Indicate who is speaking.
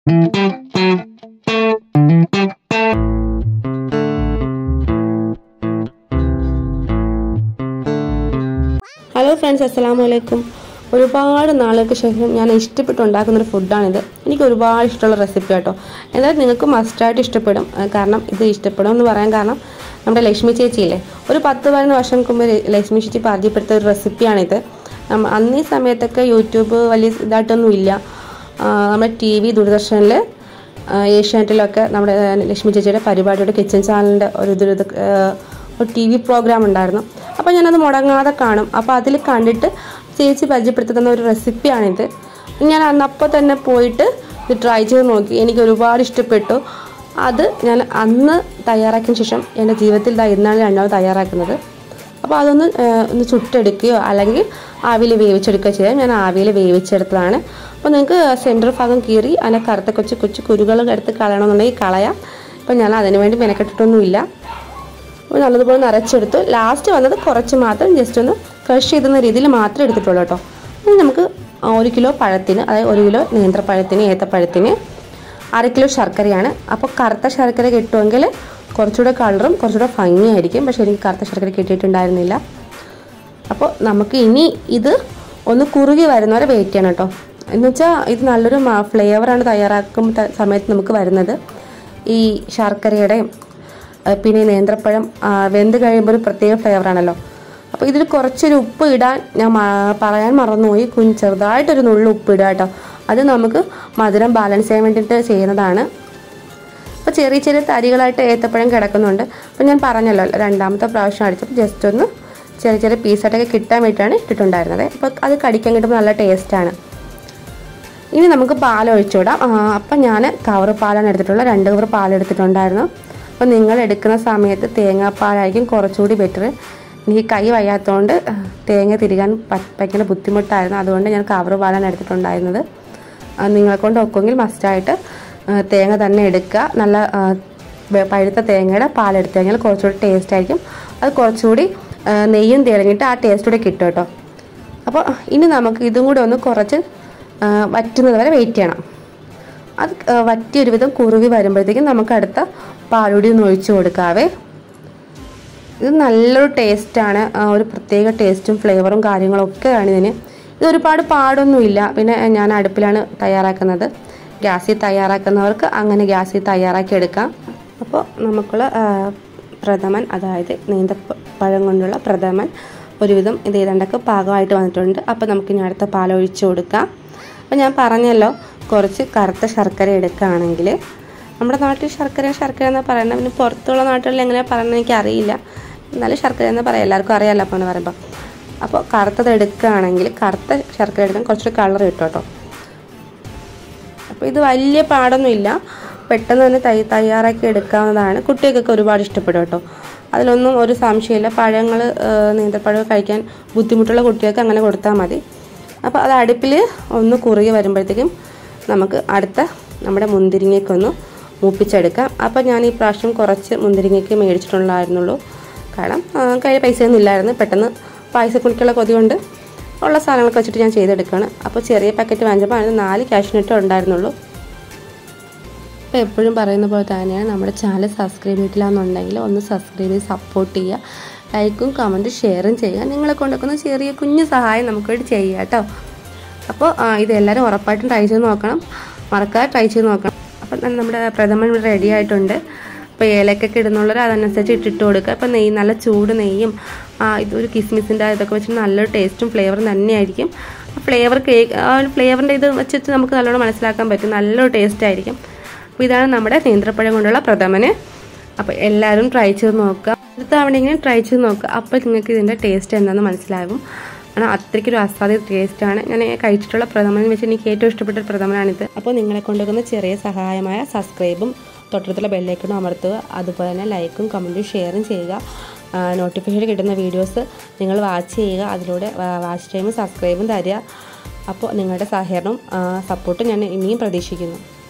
Speaker 1: hello friends അസ്സലാമു അലൈക്കും ഒരുപാട് നാളുകൾക്ക് ശേഷം ഞാൻ ഇഷ്ടപ്പെട്ട് ഉണ്ടാക്കുന്ന ഒരു ഫുഡാണിത് എനിക്ക് ഒരുപാട് ഇഷ്ടമുള്ള റെസിപ്പി കേട്ടോ എന്നാൽ നിങ്ങൾക്ക് മസ്റ്റായിട്ട് ഇഷ്ടപ്പെടും ആ, കാരണം ഇത് ഇഷ്ടപ്പെടും എന്ന് പറയാൻ കാരണം നമ്മുടെ ലക്ഷ്മി ചേച്ചിയില്ലേ ഒരു പത്ത് പതിനൊന്ന് വർഷം മുമ്പ് ല- ലക്ഷ്മി ചേച്ചി പരിചയപ്പെടുത്തിയ ഒരു റെസിപ്പിയാണിത് നമ്മ- അന്ന് ഈ സമയത്തൊക്കെ യൂട്യൂബ് വലിയ ഇതായിട്ടൊന്നും ഇല്ല ആ, നമ്മുടെ ടി വി ദൂരദർശനിൽ ഏഷ്യാനെറ്റിലൊക്കെ നമ്മുടെ ആ, ലക്ഷ്മി ചേച്ചിയുടെ പരിപാടിയുടെ കിച്ചൺ ചാനലിൻ്റെ ഒരു ഇത് ഇത് ആ, ഒരു ടി വി പ്രോഗ്രാം ഉണ്ടായിരുന്നു അപ്പോൾ ഞാനത് മുടങ്ങാതെ കാണും അപ്പോൾ അതിൽ കണ്ടിട്ട് ചേച്ചി പരിചയപ്പെടുത്തി തന്ന ഒരു റെസിപ്പിയാണിത് ഞാൻ അന്നപ്പോൾ തന്നെ പോയിട്ട് ഇത് ട്രൈ ചെയ്ത് നോക്കി എനിക്ക് ഒരുപാട് ഇഷ്ടപ്പെട്ടു അത് ഞാൻ അന്ന് തയ്യാറാക്കിയ ശേഷം എൻ്റെ ജീവിതത്തിൽ ഇതാ ഇന്നാണ് രണ്ടാമത് തയ്യാറാക്കുന്നത് അപ്പോൾ അതൊന്ന് ആ, ഒന്ന് ചുട്ടെടുക്കുകയോ അല്ലെങ്കിൽ ആവിയിൽ വേവിച്ചെടുക്കുകയോ ചെയ്യാം ഞാൻ ആവിയിൽ വേവിച്ചെടുത്തതാണ് അപ്പോൾ നിങ്ങൾക്ക് സെൻറ്റർ ഭാഗം കീറി അതിനെ കറുത്ത കൊച്ചു കൊച്ചു കുരുകൾ എടുത്ത് കളയണമെന്നുണ്ടെങ്കിൽ കളയാം അപ്പോൾ ഞാൻ അതിന് വേണ്ടി മെനക്കെട്ടിട്ടൊന്നുമില്ല അപ്പോൾ നല്ലതുപോലെ നിറച്ചെടുത്തു ലാസ്റ്റ് വന്നത് കുറച്ച് മാത്രം ജസ്റ്റ് ഒന്ന് ക്രഷ് ചെയ്തുന്ന രീതിയിൽ മാത്രമേ എടുത്തിട്ടുള്ളൂ കേട്ടോ ഇനി നമുക്ക് ഒരു കിലോ പഴത്തിന് അതായത് ഒരു കിലോ നേന്ത്രപ്പഴത്തിന് ഏത്തപ്പഴത്തിന് അര കിലോ ശർക്കരയാണ് അപ്പോൾ കറുത്ത ശർക്കര കിട്ടുമെങ്കിൽ കുറച്ചുകൂടെ കളറും കുറച്ചുകൂടെ ഭംഗിയായിരിക്കും പക്ഷേ എനിക്ക് കറുത്ത ശർക്കര കിട്ടിയിട്ടുണ്ടായിരുന്നില്ല അപ്പോൾ നമുക്ക് ഇനി ഇത് ഒന്ന് കുറുകി വരുന്നവരെ വെയിറ്റ് ചെയ്യണം കേട്ടോ എന്ന് വെച്ചാൽ ഇത് നല്ലൊരു ഫ്ലേവറാണ് തയ്യാറാക്കും ത- സമയത്ത് നമുക്ക് വരുന്നത് ഈ ശർക്കരയുടെയും ആ, പിന്നെ ഈ നേന്ത്രപ്പഴം ആ, വെന്ത് കഴിയുമ്പോൾ ഒരു പ്രത്യേക ഫ്ലേവറാണല്ലോ അപ്പോൾ ഇതിൽ കുറച്ചൊരു ഉപ്പ് ഇടാൻ ഞാൻ മ- പറയാൻ മറന്നുപോയി കുഞ്ഞ് ചെറുതായിട്ടൊരു നുള്ളു ഉപ്പ് ഇടുക കേട്ടോ അത് നമുക്ക് മധുരം ബാലൻസ് ചെയ്യാൻ വേണ്ടിയിട്ട് ചെയ്യുന്നതാണ് അപ്പോൾ ചെറിയ ചെറിയ തരികളായിട്ട് ഏത്തപ്പഴം കിടക്കുന്നുണ്ട് അപ്പോൾ ഞാൻ പറഞ്ഞല്ലോ രണ്ടാമത്തെ പ്രാവശ്യം അടിച്ചപ്പോൾ ജസ്റ്റ് ഒന്ന് ചെറിയ ചെറിയ പീസായിട്ടൊക്കെ കിട്ടാൻ വേണ്ടിയിട്ടാണ് ഇട്ടിട്ടുണ്ടായിരുന്നത് അപ്പോൾ അത് കടിക്കാൻ കിട്ടുമ്പോൾ നല്ല ടേസ്റ്റാണ് ഇനി നമുക്ക് പാൽ ഒഴിച്ചുവിടാം ആ, അപ്പം ഞാൻ കവർ പാലാണ് എടുത്തിട്ടുള്ളത് രണ്ട് കവർ പാൽ എടുത്തിട്ടുണ്ടായിരുന്നു അപ്പോൾ നിങ്ങൾ എടുക്കുന്ന സമയത്ത് തേങ്ങാപ്പാലായിരിക്കും കുറച്ചുകൂടി ബെറ്റർ എനിക്ക് കൈ വയ്യാത്തതുകൊണ്ട് തേങ്ങ തിരികാൻ പ- ഭയങ്കര ബുദ്ധിമുട്ടായിരുന്നു അതുകൊണ്ട് ഞാൻ കവർ പാലാണ് എടുത്തിട്ടുണ്ടായിരുന്നത് ആ, നിങ്ങളെ കൊണ്ട് ഒക്കുമെങ്കിൽ മസ്റ്റായിട്ട് ആ, തേങ്ങ തന്നെ എടുക്കുക നല്ല ആ, വെ- പഴുത്ത തേങ്ങയുടെ പാലെടുത്ത് കഴിഞ്ഞാൽ കുറച്ചുകൂടി ടേസ്റ്റ് ആയിരിക്കും അത് കുറച്ചുകൂടി ആ, നെയ്യും തിളങ്ങിയിട്ട് ആ ടേസ്റ്റ് കൂടെ കിട്ടും കേട്ടോ അപ്പോൾ ഇനി നമുക്ക് ഇതും കൂടെ ഒന്ന് കുറച്ച് ആ, വറ്റുന്നത് വരെ വെയിറ്റ് ചെയ്യണം അത് ആ, വറ്റി ഒരുവിധം കുറുവി വരുമ്പോഴത്തേക്കും നമുക്ക് അടുത്ത പാലുടി ഒന്ന് ഒഴിച്ചു കൊടുക്കാവേ ഇത് നല്ലൊരു ടേസ്റ്റാണ് ഒരു പ്രത്യേക ടേസ്റ്റും ഫ്ലേവറും കാര്യങ്ങളും ഒക്കെയാണ് ഇതിന് ഇത് ഒരുപാട് പാടൊന്നുമില്ല പിന്നെ ഞാൻ അടുപ്പിലാണ് തയ്യാറാക്കുന്നത് ഗ്യാസിൽ തയ്യാറാക്കുന്നവർക്ക് അങ്ങനെ ഗ്യാസിൽ തയ്യാറാക്കി എടുക്കാം അപ്പോൾ നമുക്കുള്ള ആ, പ്രഥമൻ അതായത് നീന്തപ്പഴം കൊണ്ടുള്ള പ്രഥമൻ ഒരുവിധം ഇത് ഏതാണ്ടൊക്കെ പാകമായിട്ട് വന്നിട്ടുണ്ട് അപ്പോൾ നമുക്ക് ഇനി അടുത്ത പാൽ ഒഴിച്ചു കൊടുക്കാം അപ്പോൾ ഞാൻ പറഞ്ഞല്ലോ കുറച്ച് കറുത്ത ശർക്കര എടുക്കുകയാണെങ്കിൽ നമ്മുടെ നാട്ടിൽ ശർക്കര ശർക്കര എന്ന് പറയുന്നത് പിന്നെ പുറത്തുള്ള നാട്ടുകളിൽ എങ്ങനെയാണ് പറയുന്നത് എനിക്ക് അറിയില്ല എന്നാലും ശർക്കര എന്ന് പറയാം എല്ലാവർക്കും അറിയാമല്ലോ അപ്പോൾ എന്ന് പറയുമ്പോൾ അപ്പോൾ കറുത്തത് എടുക്കുകയാണെങ്കിൽ കറുത്ത ശർക്കര എടുക്കാൻ കുറച്ചൊരു കളർ കിട്ടും കേട്ടോ അപ്പോൾ ഇത് വലിയ പാടൊന്നുമില്ല പെട്ടെന്ന് തന്നെ തൈ തയ്യാറാക്കി എടുക്കാവുന്നതാണ് കുട്ടികൾക്കൊക്കെ ഒരുപാട് ഇഷ്ടപ്പെടും കേട്ടോ അതിലൊന്നും ഒരു സംശയമില്ല പഴങ്ങൾ നീന്തപ്പഴം കഴിക്കാൻ ബുദ്ധിമുട്ടുള്ള കുട്ടികൾക്ക് അങ്ങനെ കൊടുത്താൽ മതി അപ്പോൾ അത് അടുപ്പിൽ ഒന്ന് കുറുകി വരുമ്പോഴത്തേക്കും നമുക്ക് അടുത്ത നമ്മുടെ മുന്തിരിങ്ങയ്ക്കൊന്ന് മൂപ്പിച്ചെടുക്കാം അപ്പോൾ ഞാൻ ഈ പ്രാവശ്യം കുറച്ച് മുന്തിരിങ്ങയ്ക്ക് മേടിച്ചിട്ടുണ്ടായിരുന്നുള്ളൂ കാരണം ആ, കയ്യിൽ പൈസയൊന്നും ഇല്ലായിരുന്നു പെട്ടെന്ന് പായസക്കുളിക്കുള്ള കൊതി കൊണ്ട് ഉള്ള സാധനങ്ങളൊക്കെ വെച്ചിട്ട് ഞാൻ ചെയ്തെടുക്കുകയാണ് അപ്പോൾ ചെറിയ പാക്കറ്റ് വാങ്ങിച്ചപ്പോൾ അതിന് നാല് ക്യാഷിനിട്ടേ ഉണ്ടായിരുന്നുള്ളൂ അപ്പോൾ എപ്പോഴും പറയുന്ന പോലെ തന്നെയാണ് നമ്മുടെ ചാനൽ സബ്സ്ക്രൈബ് ചെയ്തിട്ടില്ലാന്നുണ്ടെങ്കിൽ ഒന്ന് സബ്സ്ക്രൈബ് ചെയ്ത് സപ്പോർട്ട് ചെയ്യുക ലൈക്കും കമൻറ്റും ഷെയറും ചെയ്യുക നിങ്ങളെ കൊണ്ടൊക്കെ ചെറിയ കുഞ്ഞു സഹായം നമുക്ക് വേണ്ടി ചെയ്യുക കേട്ടോ അപ്പോൾ ആ, ഇത് എല്ലാവരും ഉറപ്പായിട്ടും ട്രൈ ചെയ്ത് നോക്കണം മറക്കാതെ ട്രൈ ചെയ്ത് നോക്കണം അപ്പം ന- നമ്മുടെ പ്രഥമൻ ഇവിടെ റെഡി ആയിട്ടുണ്ട് അപ്പോൾ ഏലക്കൊക്കെ ഇടുന്നുള്ളവർ അതനുസരിച്ച് ഇട്ടിട്ട് കൊടുക്കുക അപ്പോൾ നെയ്യ് നല്ല ചൂട് നെയ്യും ആ, ഇതൊരു കിസ്മിസിൻ്റെ ഇതൊക്കെ വെച്ചിട്ട് നല്ലൊരു ടേസ്റ്റും ഫ്ലേവറും തന്നെയായിരിക്കും ഫ്ലേവർ കേക്ക് ആ ഒരു ഫ്ലേവറിൻ്റെ ഇത് വെച്ചിട്ട് നമുക്ക് നല്ലോണം മനസ്സിലാക്കാൻ പറ്റും നല്ലൊരു ടേസ്റ്റ് ആയിരിക്കും അപ്പോൾ ഇതാണ് നമ്മുടെ നേന്ത്രപ്പഴം കൊണ്ടുള്ള പ്രഥമന് അപ്പോൾ എല്ലാവരും ട്രൈ ചെയ്ത് നോക്കുക ഒരു തവണയെങ്കിലും ട്രൈ ചെയ്ത് നോക്കുക അപ്പോൾ നിങ്ങൾക്ക് ഇതിൻ്റെ ടേസ്റ്റ് എന്താണെന്ന് മനസ്സിലാകും കാരണം അത്രയ്ക്കൊരു അസാധ്യ ടേസ്റ്റാണ് ഞാൻ കഴിച്ചിട്ടുള്ള പ്രഥമൻ വെച്ച് എനിക്ക് ഏറ്റവും ഇഷ്ടപ്പെട്ട ഒരു പ്രഥമനാണിത് അപ്പോൾ നിങ്ങളെ കൊണ്ടുവന്ന ചെറിയ സഹായമായ സബ്സ്ക്രൈബും തൊട്ടടുത്തുള്ള ബെല്ലൈക്കണും അമർത്തുക അതുപോലെ തന്നെ ലൈക്കും കമൻറ്റും ഷെയറും ചെയ്യുക നോട്ടിഫിക്കേഷൻ കിട്ടുന്ന വീഡിയോസ് നിങ്ങൾ വാച്ച് ചെയ്യുക അതിലൂടെ വാച്ച് ടൈമും സബ്സ്ക്രൈബും തരിക അപ്പോൾ നിങ്ങളുടെ സഹകരണവും സപ്പോർട്ടും ഞാൻ ഇനിയും പ്രതീക്ഷിക്കുന്നു